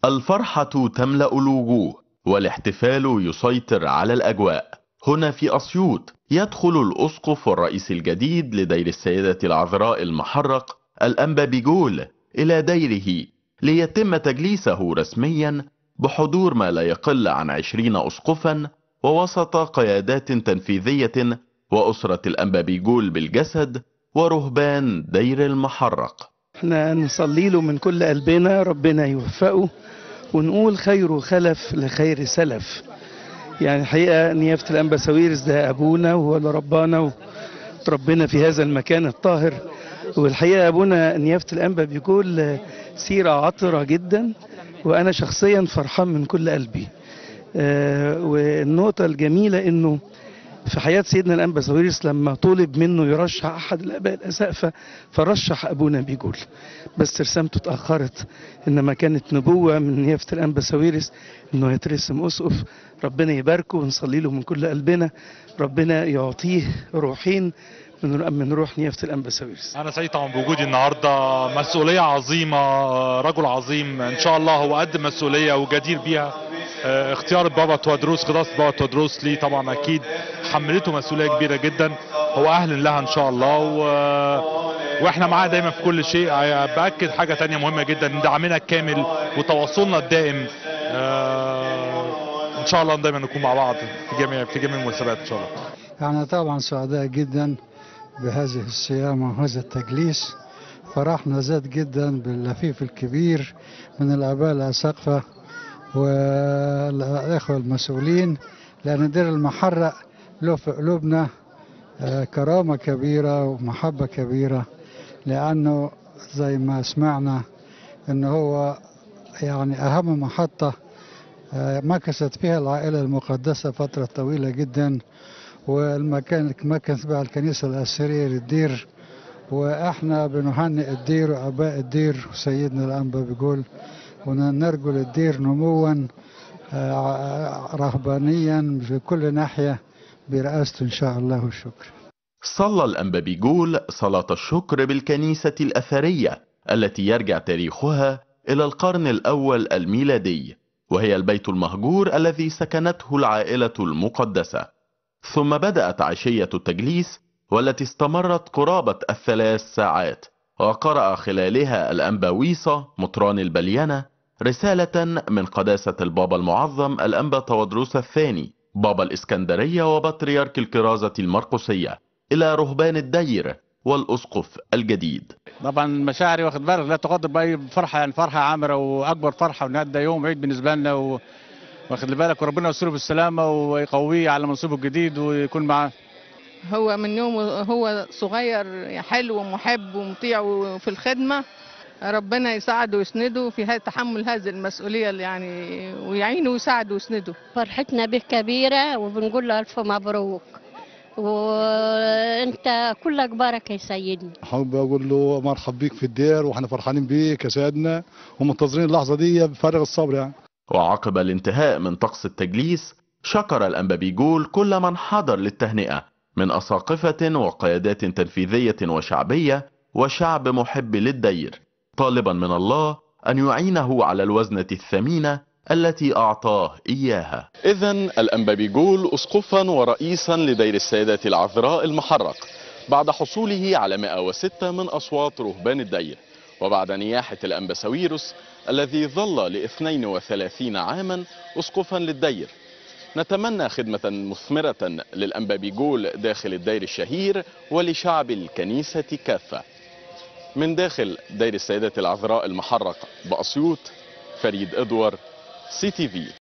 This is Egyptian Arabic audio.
الفرحة تملأ الوجوه والاحتفال يسيطر على الأجواء هنا في أسيوط يدخل الأسقف والرئيس الجديد لدير السيدة العذراء المحرق الأنبا بيجول إلى ديره ليتم تجليسه رسميا بحضور ما لا يقل عن عشرين أسقفا ووسط قيادات تنفيذية وأسرة الأنبا بيجول بالجسد ورهبان دير المحرق احنا نصلي له من كل قلبنا ربنا يوفقه ونقول خير خلف لخير سلف يعني الحقيقة نيافة الأنبا ساويرس ده أبونا وهو اللي ربانا وربنا في هذا المكان الطاهر والحقيقة أبونا نيافة الأنبا بيقول سيرة عطرة جدا وأنا شخصيا فرحان من كل قلبي آه، والنقطة الجميلة إنه في حياة سيدنا الأنبا ساويرس لما طلب منه يرشح أحد الآباء الأسقفة فرشح أبونا بيقول بس رسامته اتأخرت إنما كانت نبوة من نيافة الأنبا ساويرس إنه يترسم أسقف ربنا يباركه ونصلي له من كل قلبنا ربنا يعطيه روحين من من روح نيافة الأنبا ساويرس انا سعيد طبعا بوجودي النهارده مسؤوليه عظيمه رجل عظيم ان شاء الله هو قد مسؤوليه وجدير بيها آه، اختيار البابا توادروس قداسه البابا توادروس ليه طبعا اكيد حملته مسؤوليه كبيره جدا هو اهل لها ان شاء الله و... واحنا معاه دايما في كل شيء باكد حاجه تانية مهمه جدا ان دعمنا الكامل وتواصلنا الدائم آه، ان شاء الله دايما نكون مع بعض في جميع في جميع المناسبات ان شاء الله احنا طبعا سعداء جدا بهذه الصيامة وهذا التجليس فرحنا زاد جدا باللفيف الكبير من الآباء الأساقفة والإخوة المسؤولين لأن دير المحرق له في قلوبنا آه، كرامة كبيرة ومحبة كبيرة لأنه زي ما سمعنا إن هو يعني أهم محطة آه، مكثت فيها العائلة المقدسة فترة طويلة جدا والمكان مكث بها الكنيسة الأثرية للدير وإحنا بنهنئ الدير وآباء الدير وسيدنا الأنبا بيقول ونرجو للدير نموا آه، رهبانيا في كل ناحية برئاسته إن شاء الله والشكر صلى الأنبا بيجول صلاة الشكر بالكنيسة الأثرية التي يرجع تاريخها إلى القرن الأول الميلادي وهي البيت المهجور الذي سكنته العائلة المقدسة ثم بدأت عشية التجليس والتي استمرت قرابة الثلاث ساعات وقرأ خلالها الأنباويصة مطران البلينة رسالة من قداسة البابا المعظم الأنبا تودروس الثاني بابا الإسكندرية وبطريرك الكرازة المرقسية إلى رهبان الدير والأسقف الجديد طبعا مشاعري واخد بالك لا تقدر باي فرحه يعني فرحه عامره واكبر فرحه وان ده يوم عيد بالنسبه لنا و... واخد بالك وربنا يوصله بالسلامه ويقويه على منصبه الجديد ويكون معاه هو من يوم هو صغير حلو ومحب ومطيع في الخدمة ربنا يساعده ويسنده في هذا تحمل هذه المسؤولية اللي يعني ويعينه ويساعده ويسنده فرحتنا به كبيرة وبنقول له ألف مبروك وانت كلك بركة يا سيدنا حابب اقول له مرحب بيك في الدير واحنا فرحانين بيك يا سيدنا ومنتظرين اللحظه دي بفارغ الصبر يعني وعقب الانتهاء من طقس التجليس شكر الأنبا بيجول كل من حضر للتهنئة من أساقفة وقيادات تنفيذية وشعبية وشعب محب للدير طالبا من الله أن يعينه على الوزنة الثمينة التي أعطاه إياها إذا الأنبا بيجول أسقفا ورئيسا لدير السيدة العذراء المحرق بعد حصوله على 106 من أصوات رهبان الدير وبعد نياحة الأنبا ساويرس الذي ظل ل 32 عاما أسقفا للدير نتمنى خدمة مثمرة للأنبا بيجول داخل الدير الشهير ولشعب الكنيسة كافة من داخل دير السيدة العذراء المحرق بأسيوط فريد إدوار سي تي في